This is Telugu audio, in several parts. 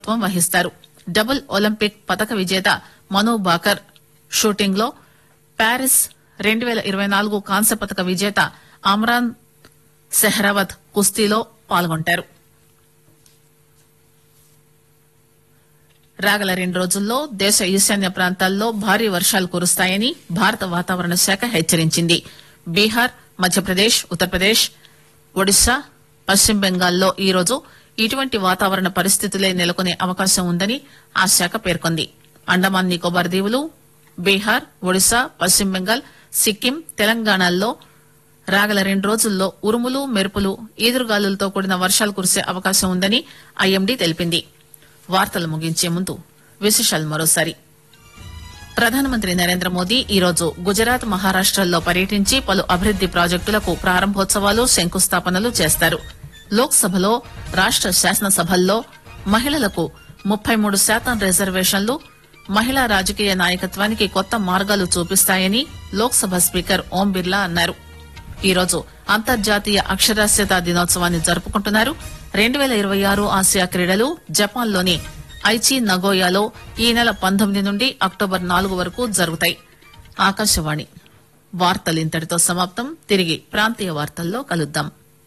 నాయకత్వం వహిస్తారు డబుల్ ఒలింపిక్ పతక విజేత మను బాకర్ షూటింగ్ లో ప్యారిస్ రెండు పేల ఇరవై నాలుగు కాంస్య పతక విజేత అమ్రాన్ సెహ్రావత్ కుస్తీలో పాల్గొంటారు రాగల రెండు రోజుల్లో దేశ ఈశాన్య ప్రాంతాల్లో భారీ వర్షాలు కురుస్తాయని భారత వాతావరణ శాఖ హెచ్చరించింది బీహార్ మధ్యప్రదేశ్ ఉత్తరప్రదేశ్ ఒడిశా పశ్చిమ బెంగాల్లో ఈరోజు ఇటువంటి వాతావరణ పరిస్థితులే నెలకొనే అవకాశం ఉందని ఆ శాఖ పేర్కొంది అండమాన్ నికోబార్ దీవులు బీహార్ ఒడిశా పశ్చిమ బెంగాల్ సిక్కిం తెలంగాణల్లో రాగల రెండు రోజుల్లో ఉరుములు మెరుపులు ఈదురుగాలులతో కూడిన వర్షాలు కురిసే అవకాశం ఉందని ఐఎండీ తెలిపింది వార్తలు ముగించే ముందు విశేషాలు మరోసారి ప్రధానమంత్రి నరేంద్ర మోదీ ఈరోజు గుజరాత్ మహారాష్టల్లో పర్యటించి పలు అభివృద్ది ప్రాజెక్టులకు ప్రారంభోత్సవాలు శంకుస్థాపనలు చేస్తారు లోక్సభలో రాష్ట శాసనసభల్లో మహిళలకు ముప్పై మూడు శాతం రిజర్వేషన్లు మహిళా రాజకీయ నాయకత్వానికి కొత్త మార్గాలు చూపిస్తాయని లోక్సభ స్పీకర్ ఓం బిర్లా అన్నారు ఈరోజు అంతర్జాతీయ అక్షరాస్యత దినోత్సవాన్ని జరుపుకుంటున్నారు రెండు పేల ఇరవై ఆరు ఆసియా క్రీడలు జపాన్లోని ఐచి నగోయాలో ఈ నెల పంతొమ్మిది నుండి అక్టోబర్ నాలుగు వరకు జరుగుతాయి ఆకాశవాణి వార్తలు ఇంతటితో సమాప్తం తిరిగి ప్రాంతీయ వార్తల్లో కలుద్దాం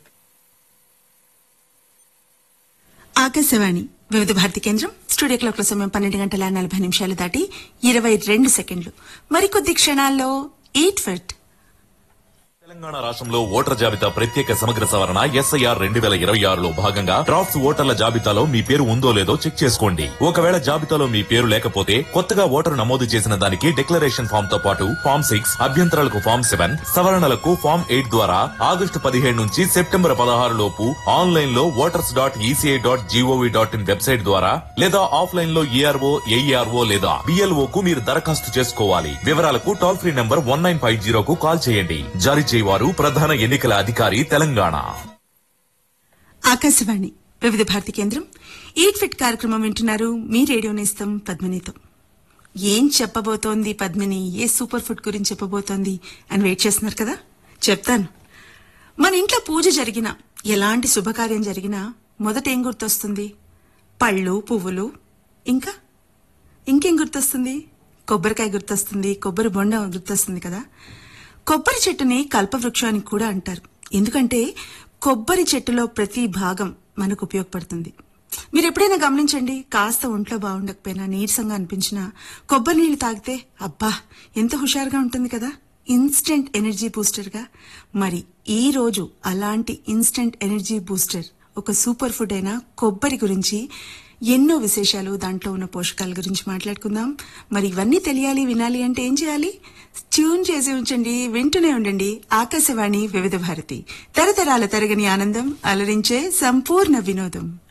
ఆకాశవాణి వివిధ భారతి కేంద్రం స్టూడియో క్లాక్ సమయం పన్నెండు గంటల నలభై నిమిషాలు దాటి ఇరవై రెండు సెకండ్లు మరికొద్ది క్షణాల్లో ఈట్ ఫిట్ తెలంగాణ రాష్ట్రంలో ఓటర్ జాబితా ప్రత్యేక సమగ్ర సవరణ ఎస్ఐఆర్ రెండు వేల ఇరవై ఆరులో భాగంగా డ్రాఫ్ట్స్ ఓటర్ల జాబితాలో మీ పేరు ఉందో లేదో చెక్ చేసుకోండి ఒకవేళ జాబితాలో మీ పేరు లేకపోతే కొత్తగా ఓటరు నమోదు చేసిన దానికి డిక్లరేషన్ ఫామ్ తో పాటు ఫామ్ సిక్స్ అభ్యంతరాలకు ఫామ్ సెవెన్ సవరణలకు ఫామ్ ఎయిట్ ద్వారా ఆగస్టు పదిహేడు నుంచి సెప్టెంబర్ పదహారు లోపు ఆన్లైన్ లో voters dot ECI dot G O V dot in website ద్వారా లేదా ఆఫ్లైన్ లో ఈఆర్ఓ ఏఈఆర్ఓ లేదా బిఎల్ఓ కు మీరు దరఖాస్తు చేసుకోవాలి వివరాలకు toll free number one nine five జీరోకు కాల్ చేయండి జారీ చేయవారు ప్రధాన ఎన్నికల అధికారి తెలంగాణ ఆకాశవాణి వివిధ భారతి కేంద్రం ఈట్ ఫిట్ కార్యక్రమం వింటున్నారు మీ రేడియో నేస్తం పద్మినితో ఏం చెప్పబోతోంది పద్మిని ఏ సూపర్ ఫుడ్ గురించి చెప్పబోతోంది అని వెయిట్ చేస్తున్నారు కదా చెప్తాను మన ఇంట్లో పూజ జరిగినా ఎలాంటి శుభకార్యం జరిగినా మొదట ఏం గుర్తొస్తుంది పళ్ళు పువ్వులు ఇంకా ఇంకేం గుర్తొస్తుంది కొబ్బరికాయ గుర్తొస్తుంది కొబ్బరి బొండ గుర్తొస్తుంది కదా కొబ్బరి చెట్టుని కల్పవృక్షం అని కూడా అంటారు ఎందుకంటే కొబ్బరి చెట్టులో ప్రతి భాగం మనకు ఉపయోగపడుతుంది మీరు ఎప్పుడైనా గమనించండి కాస్త ఒంట్లో బాగుండకపోయినా నీరసంగా అనిపించినా కొబ్బరి నీళ్లు తాగితే అబ్బా ఎంత హుషారుగా ఉంటుంది కదా ఇన్స్టెంట్ ఎనర్జీ బూస్టర్ గా మరి ఈ రోజు అలాంటి ఇన్స్టెంట్ ఎనర్జీ బూస్టర్ ఒక సూపర్ ఫుడ్ అయిన కొబ్బరి గురించి ఎన్నో విశేషాలు దాంట్లో ఉన్న పోషకాల గురించి మాట్లాడుకుందాం మరి ఇవన్నీ తెలియాలి వినాలి అంటే ఏం చేయాలి ట్యూన్ చేసి ఉంచండి వింటూనే ఉండండి ఆకాశవాణి వివిధ భారతి తరతరాల తరగని ఆనందం అలరించే సంపూర్ణ వినోదం